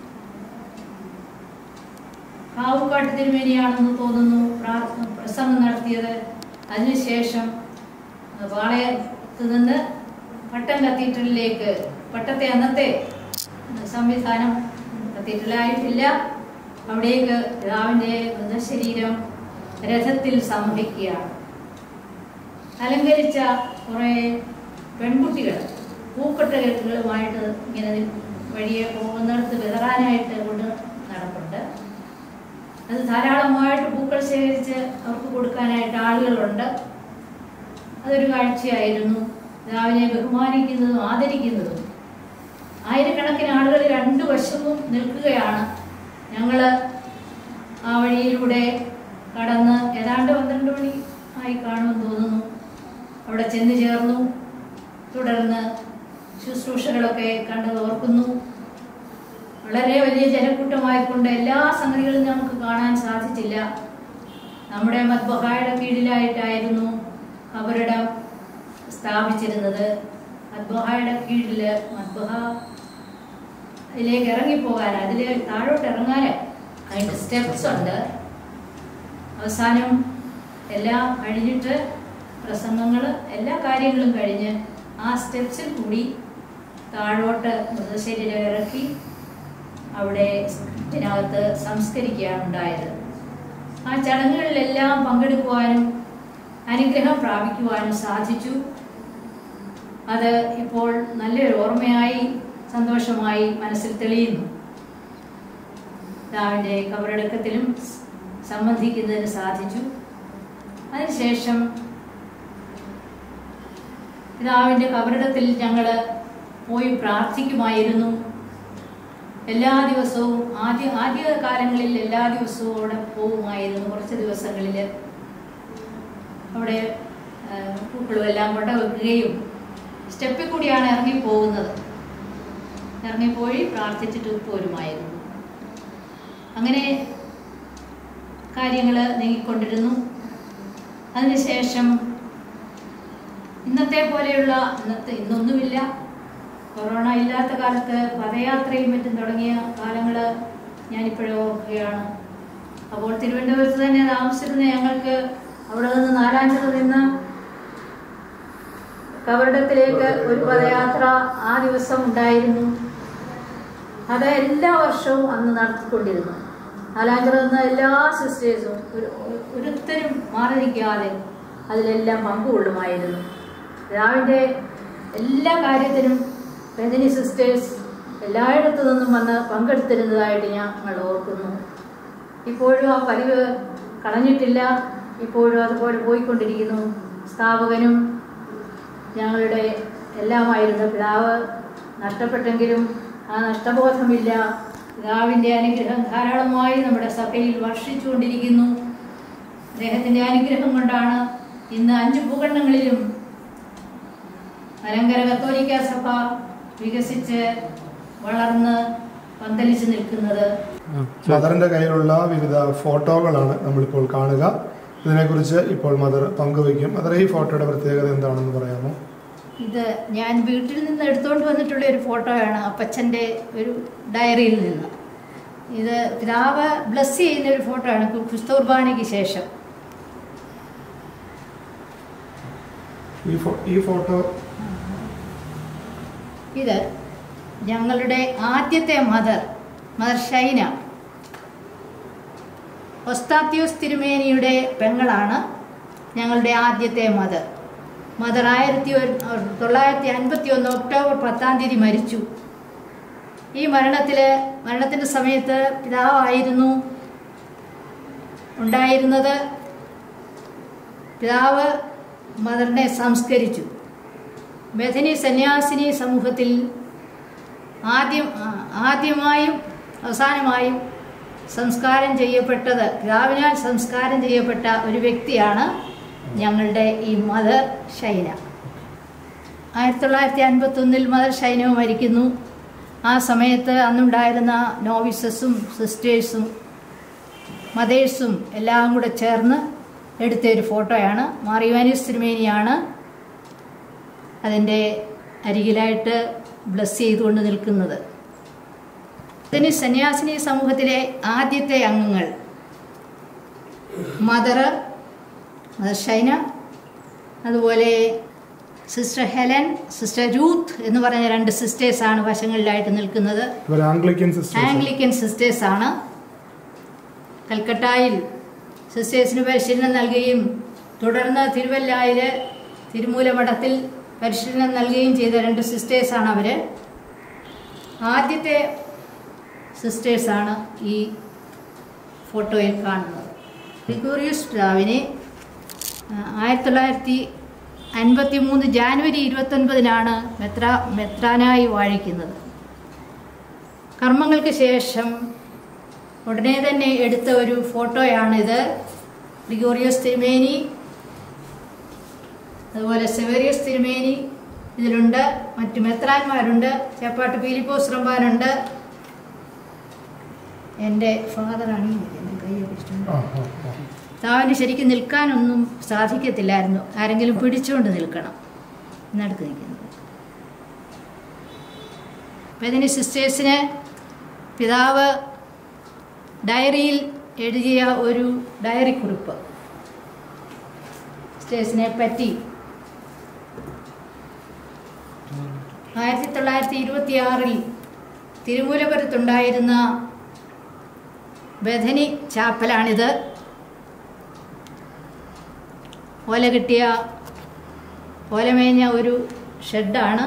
B: കാവുകാട്ട് തിരുമേനിയാണെന്ന് തോന്നുന്നു പ്രാർത്ഥന പ്രസംഗം നടത്തിയത് അതിനുശേഷം പാളയത്ത് നിന്ന് പട്ടം കത്തീഡ്രലിലേക്ക് പട്ടത്തെ അന്നത്തെ സംവിധാനം കത്തീഡ്രലായിട്ടില്ല അവിടേക്ക് പിതാവിൻ്റെ മൃതശരീരം രഥത്തിൽ സംഭവിക്കുകയാണ് അലങ്കരിച്ച കുറേ പെൺകുട്ടികൾ പൂക്കെട്ടുകളുമായിട്ട് ഇങ്ങനെ വഴിയെ പോകുന്നിടത്ത് വിതറാനായിട്ട് കൊണ്ട് നടപ്പുണ്ട് അത് ധാരാളമായിട്ട് പൂക്കൾ ശേഖരിച്ച് അവർക്ക് കൊടുക്കാനായിട്ട് ആളുകളുണ്ട് അതൊരു കാഴ്ചയായിരുന്നു പിതാവിനെ ബഹുമാനിക്കുന്നതും ആദരിക്കുന്നതും ആയിരക്കണക്കിന് ആളുകൾ രണ്ടു വശവും നിൽക്കുകയാണ് ഞങ്ങൾ ആ വഴിയിലൂടെ കടന്ന് ഏതാണ്ട് പന്ത്രണ്ട് മണി ആയി കാണുമെന്ന് തോന്നുന്നു അവിടെ ചെന്ന് ചേർന്നു തുടർന്ന് ശുശ്രൂഷകളൊക്കെ കണ്ടത് ഓർക്കുന്നു വളരെ വലിയ ജനക്കൂട്ടമായിക്കൊണ്ട് എല്ലാ സംഗതികളും നമുക്ക് കാണാൻ സാധിച്ചില്ല നമ്മുടെ മദ്ബഹായുടെ കീഴിലായിട്ടായിരുന്നു അവരുടെ സ്ഥാപിച്ചിരുന്നത് മദ്ബഹായുടെ കീഴിൽ മദ്ബഹ അതിലേക്ക് ഇറങ്ങിപ്പോകാൻ അതിൽ താഴോട്ട് ഇറങ്ങാൻ അതിൻ്റെ സ്റ്റെപ്സ് ഉണ്ട് അവസാനം എല്ലാം കഴിഞ്ഞിട്ട് പ്രസംഗങ്ങൾ എല്ലാ കാര്യങ്ങളും കഴിഞ്ഞ് ആ സ്റ്റെപ്സിൽ കൂടി താഴോട്ട് മൃതശരീരം ഇറക്കി അവിടെ ഇതിനകത്ത് സംസ്കരിക്കുകയാണ് ഉണ്ടായത് ആ ചടങ്ങുകളിലെല്ലാം പങ്കെടുക്കുവാനും അനുഗ്രഹം പ്രാപിക്കുവാനും സാധിച്ചു അത് ഇപ്പോൾ നല്ലൊരു ഓർമ്മയായി സന്തോഷമായി മനസ്സിൽ തെളിയുന്നു പിതാവിൻ്റെ കബറടക്കത്തിലും സംബന്ധിക്കുന്നതിന് സാധിച്ചു അതിനുശേഷം പിതാവിൻ്റെ കബറിടത്തിൽ ഞങ്ങൾ പോയി പ്രാർത്ഥിക്കുമായിരുന്നു എല്ലാ ദിവസവും ആദ്യ ആദ്യ കാലങ്ങളിൽ എല്ലാ ദിവസവും അവിടെ പോവുമായിരുന്നു കുറച്ച് ദിവസങ്ങളിൽ അവിടെ ആ, പൂക്കളും എല്ലാം കൊണ്ട് വെക്കുകയും സ്റ്റെപ്പിൽ കൂടിയാണ് ഇറങ്ങി പോകുന്നത് ഇറങ്ങിപ്പോയി പ്രാർത്ഥിച്ചിട്ട് പോരുമായിരുന്നു അങ്ങനെ കാര്യങ്ങൾ നീങ്ങിക്കൊണ്ടിരുന്നു അതിനുശേഷം ഇന്നത്തെ പോലെയുള്ള ഇന്നത്തെ ഇന്നൊന്നുമില്ല കൊറോണ ഇല്ലാത്ത കാലത്ത് പദയാത്രയും മറ്റും തുടങ്ങിയ കാലങ്ങൾ ഞാനിപ്പോഴും ഓർക്കുകയാണ് അപ്പോൾ തിരുവനന്തപുരത്ത് തന്നെ താമസിച്ചിരുന്ന ഞങ്ങൾക്ക് അവിടെ നിന്ന് നാലാഞ്ചിറ നിന്ന് കവറിടത്തിലേക്ക് ഒരു പദയാത്ര ആ ദിവസം ഉണ്ടായിരുന്നു അത് എല്ലാ വർഷവും അന്ന് നടത്തിക്കൊണ്ടിരുന്നു നാലാഞ്ചിറ നിന്ന് എല്ലാ സിസ്റ്റേഴ്സും ഒരു ഒരുത്തരും മാറി നിൽക്കാതെ അതിലെല്ലാം പങ്കുകൊള്ളുമായിരുന്നു രാവിലെ എല്ലാ കാര്യത്തിനും രജനി സിസ്റ്റേഴ്സ് എല്ലായിടത്തു നിന്നും വന്ന് പങ്കെടുത്തിരുന്നതായിട്ട് ഞങ്ങൾ ഓർക്കുന്നു ഇപ്പോഴും ആ പതിവ് കളഞ്ഞിട്ടില്ല ഇപ്പോഴും അതുപോലെ പോയിക്കൊണ്ടിരിക്കുന്നു സ്ഥാപകനും ഞങ്ങളുടെ എല്ലാമായിരുന്ന പിതാവ് നഷ്ടപ്പെട്ടെങ്കിലും ആ നഷ്ടബോധമില്ല പിതാവിൻ്റെ അനുഗ്രഹം ധാരാളമായി നമ്മുടെ സഭയിൽ വർഷിച്ചുകൊണ്ടിരിക്കുന്നു അദ്ദേഹത്തിൻ്റെ അനുഗ്രഹം കൊണ്ടാണ് ഇന്ന് അഞ്ച് ഭൂഖണ്ഡങ്ങളിലും മലങ്കര കത്തോലിക്ക സഭ വികസിച്ച് വളർന്ന് പന്തലിച്ച് നിൽക്കുന്നത്
A: മദറിന്റെ കയ്യിലുള്ള വിവിധ ഫോട്ടോകളാണ് നമ്മളിപ്പോൾ കാണുക ഇതിനെക്കുറിച്ച് ഇപ്പോൾ മദർ പങ്കുവയ്ക്കും മദർ ഈ ഫോട്ടോയുടെ പ്രത്യേകത എന്താണെന്ന് പറയാമോ
B: ഇത് ഞാൻ വീട്ടിൽ നിന്ന് എടുത്തുകൊണ്ട് വന്നിട്ടുള്ള ഒരു ഫോട്ടോയാണ് അപ്പച്ചൻ്റെ ഒരു ഡയറിയിൽ നിന്ന് ഇത് പിതാവ് ബ്ലസ് ചെയ്യുന്ന ഒരു ഫോട്ടോയാണ് ക്രിസ്തോർബാനയ്ക്ക് ശേഷം
A: ഈ ഫോ ഈ ഫോട്ടോ
B: ഇത് ഞങ്ങളുടെ ആദ്യത്തെ മദർ മദർ ഷൈന ഒസ്താത്യോസ് തിരുമേനിയുടെ പെങ്ങളാണ് ഞങ്ങളുടെ ആദ്യത്തെ മദർ മദർ ആയിരത്തി ഒരു- തൊള്ളായിരത്തി അൻപത്തി ഒന്ന് ഒക്ടോബർ പത്താം തീയതി മരിച്ചു ഈ മരണത്തിൽ മരണത്തിൻ്റെ സമയത്ത് പിതാവായിരുന്നു ഉണ്ടായിരുന്നത് പിതാവ് മദറിനെ സംസ്കരിച്ചു ബഥനി സന്യാസിനി സമൂഹത്തിൽ ആദ്യം ആ, ആദ്യമായും അവസാനമായും സംസ്കാരം ചെയ്യപ്പെട്ടത് പിതാവിനാൽ സംസ്കാരം ചെയ്യപ്പെട്ട ഒരു വ്യക്തിയാണ് ഞങ്ങളുടെ ഈ മദർ ഷൈന ആയിരത്തി തൊള്ളായിരത്തി അൻപത്തി ഒന്നിൽ മദർ ഷൈനോ മരിക്കുന്നു ആ സമയത്ത് അന്നുണ്ടായിരുന്ന നോവിസസും സിസ്റ്റേഴ്സും മദേഴ്സും എല്ലാം കൂടെ ചേർന്ന് എടുത്ത ഒരു ഫോട്ടോയാണ് മാറിവാനിസ് തിരുമേനിയാണ് അതിൻ്റെ അരികിലായിട്ട് ബ്ലസ് ചെയ്തുകൊണ്ട് നിൽക്കുന്നത് ഇതിന് സന്യാസിനി സമൂഹത്തിലെ ആദ്യത്തെ അംഗങ്ങൾ മദർ മദർ ഷൈന അതുപോലെ സിസ്റ്റർ ഹെലൻ സിസ്റ്റർ രൂത്ത് എന്ന് പറഞ്ഞ രണ്ട് സിസ്റ്റേഴ്സാണ് വശങ്ങളിലായിട്ട് നിൽക്കുന്നത്
A: ഇവർ ആംഗ്ലിക്കൻ സിസ്റ്റേഴ്സ്
B: ആംഗ്ലിക്കൻ സിസ്റ്റേഴ്സ് ആണ് കൽക്കട്ടയിൽ സിസ്റ്റേഴ്സിന് പരിശീലനം നൽകുകയും തുടർന്ന് തിരുവല്ലായില് തിരുമൂലമഠത്തിൽ പരിശീലനം നൽകുകയും ചെയ്ത രണ്ട് സിസ്റ്റേഴ്സാണ് അവർ ആദ്യത്തെ സിസ്റ്റേഴ്സാണ് ഈ ഫോട്ടോയിൽ കാണുന്നത് ഗ്രിഗോറിയസ് പിതാവിനെ ആയിരത്തി തൊള്ളായിരത്തി അൻപത്തി മൂന്ന് ജാനുവരി ഇരുപത്തൊൻപതിനാണ് മെത്ര മെത്രാനായി വാഴിക്കുന്നത് കർമ്മങ്ങൾക്ക് ശേഷം ഉടനെ തന്നെ എടുത്ത ഒരു ഫോട്ടോയാണിത് ഗ്രിഗോറിയസ് തിരുമേനി അതുപോലെ സെവേറിയസ് തിരുമേനി ഇതിലുണ്ട് മറ്റു മെത്രാന്മാരുണ്ട് ചേപ്പാട്ട് പീലിപ്പോസ് റമ്പാനുണ്ട് എൻ്റെ ഫാദറാണ് എൻ്റെ കൈയൊക്കെ ഇഷ്ടം
A: ആ ആ ആ
B: താവിന് ശരിക്കും നിൽക്കാനൊന്നും സാധിക്കത്തില്ലായിരുന്നു ആരെങ്കിലും പിടിച്ചുകൊണ്ട് നിൽക്കണം എന്നടുത്ത് നിൽക്കുന്നത് അപ്പം ഇതിന് സിസ്റ്റേഴ്സിന് പിതാവ് ഡയറിയിൽ എഴുതിയ ഒരു ഡയറി കുറിപ്പ് സിസ്റ്റേഴ്സിനെ പറ്റി ആയിരത്തി തൊള്ളായിരത്തി ഇരുപത്തി ആറിൽ തിരുമൂലപുരത്തുണ്ടായിരുന്ന ബഥനി ചാപ്പലാണിത് ഓല കിട്ടിയ ഓലമേഞ്ഞ ഒരു ഷെഡാണ്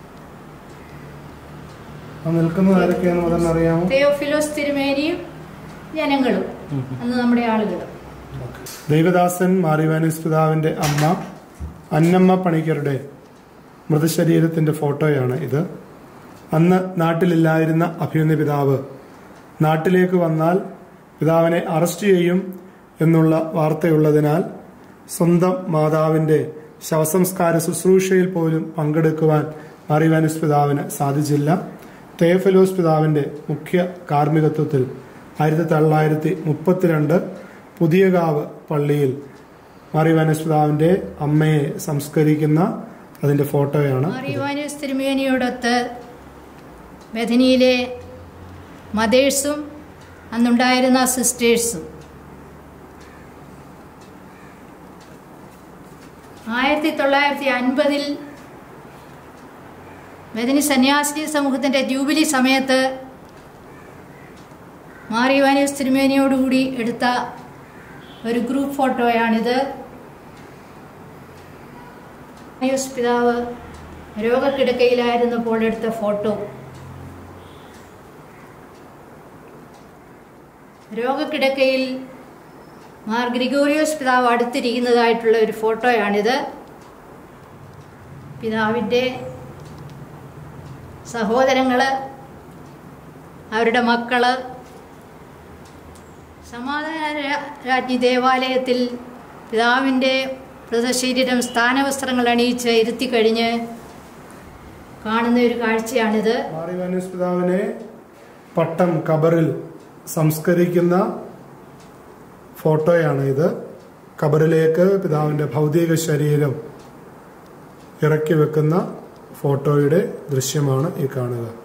A: ആ നിൽക്കുന്നത് ആരൊക്കെയാണെന്ന് മദറിന് അറിയാമോ
B: തെയോഫിലോസ് തിരുമേനിയും ജനങ്ങളും അന്ന് നമ്മുടെ ആളുകളും
A: ദൈവദാസൻ മാറിവാനിസ് പിതാവിന്റെ അമ്മ അന്നമ്മ പണിക്കരുടെ മൃതശരീരത്തിന്റെ ഫോട്ടോയാണ് ഇത് അന്ന് നാട്ടിലില്ലായിരുന്ന അഭിമന്യ പിതാവ് നാട്ടിലേക്ക് വന്നാൽ പിതാവിനെ അറസ്റ്റ് ചെയ്യും എന്നുള്ള വാർത്തയുള്ളതിനാൽ സ്വന്തം മാതാവിന്റെ ശവസംസ്കാര ശുശ്രൂഷയിൽ പോലും പങ്കെടുക്കുവാൻ മാറിവാനിസ് പിതാവിന് സാധിച്ചില്ല തേഫലോസ് പിതാവിന്റെ മുഖ്യ കാർമ്മികത്വത്തിൽ ആയിരത്തി തൊള്ളായിരത്തി മുപ്പത്തിരണ്ട് പുതിയകാവ് പള്ളിയിൽ മാറിവാനിസ് പിതാവിന്റെ അമ്മയെ സംസ്കരിക്കുന്ന അതിന്റെ ഫോട്ടോയാണ് ഇത്.
B: മാറിവാനിയസ് തിരുമേനിയോടൊത്ത് ബഥനിയിലെ മദേഴ്സും അന്നുണ്ടായിരുന്ന സിസ്റ്റേഴ്സും ആയിരത്തി തൊള്ളായിരത്തി അൻപതിൽ ബഥനി സന്യാസിനി സമൂഹത്തിന്റെ ജൂബിലി സമയത്ത് മാറിവാനിയസ് തിരുമേനിയോടുകൂടി എടുത്ത ഒരു ഗ്രൂപ്പ് ഫോട്ടോയാണിത് യൂസ് പിതാവ് രോഗക്കിടക്കയിലായിരുന്നപ്പോൾ എടുത്ത ഫോട്ടോ രോഗക്കിടക്കയിൽ മാർ ഗ്രിഗോറിയോസ് പിതാവ് അടുത്തിരിക്കുന്നതായിട്ടുള്ള ഒരു ഫോട്ടോയാണിത് പിതാവിൻ്റെ സഹോദരങ്ങൾ അവരുടെ മക്കള് സമാധാന രാ- രാജ്ഞി ദേവാലയത്തിൽ പിതാവിൻ്റെ മൃതശരീരം സ്ഥാനവസ്ത്രങ്ങൾ അണിയിച്ച് ഇരുത്തിക്കഴിഞ്ഞ് കാണുന്ന ഒരു കാഴ്ചയാണിത്
A: മാറിവാനിസ് പിതാവിനെ പട്ടം കബറിൽ സംസ്കരിക്കുന്ന ഫോട്ടോയാണ് ഇത് കബറിലേക്ക് പിതാവിന്റെ ഭൗതിക ശരീരം ഇറക്കി വെക്കുന്ന ഫോട്ടോയുടെ ദൃശ്യമാണ് ഈ കാണുക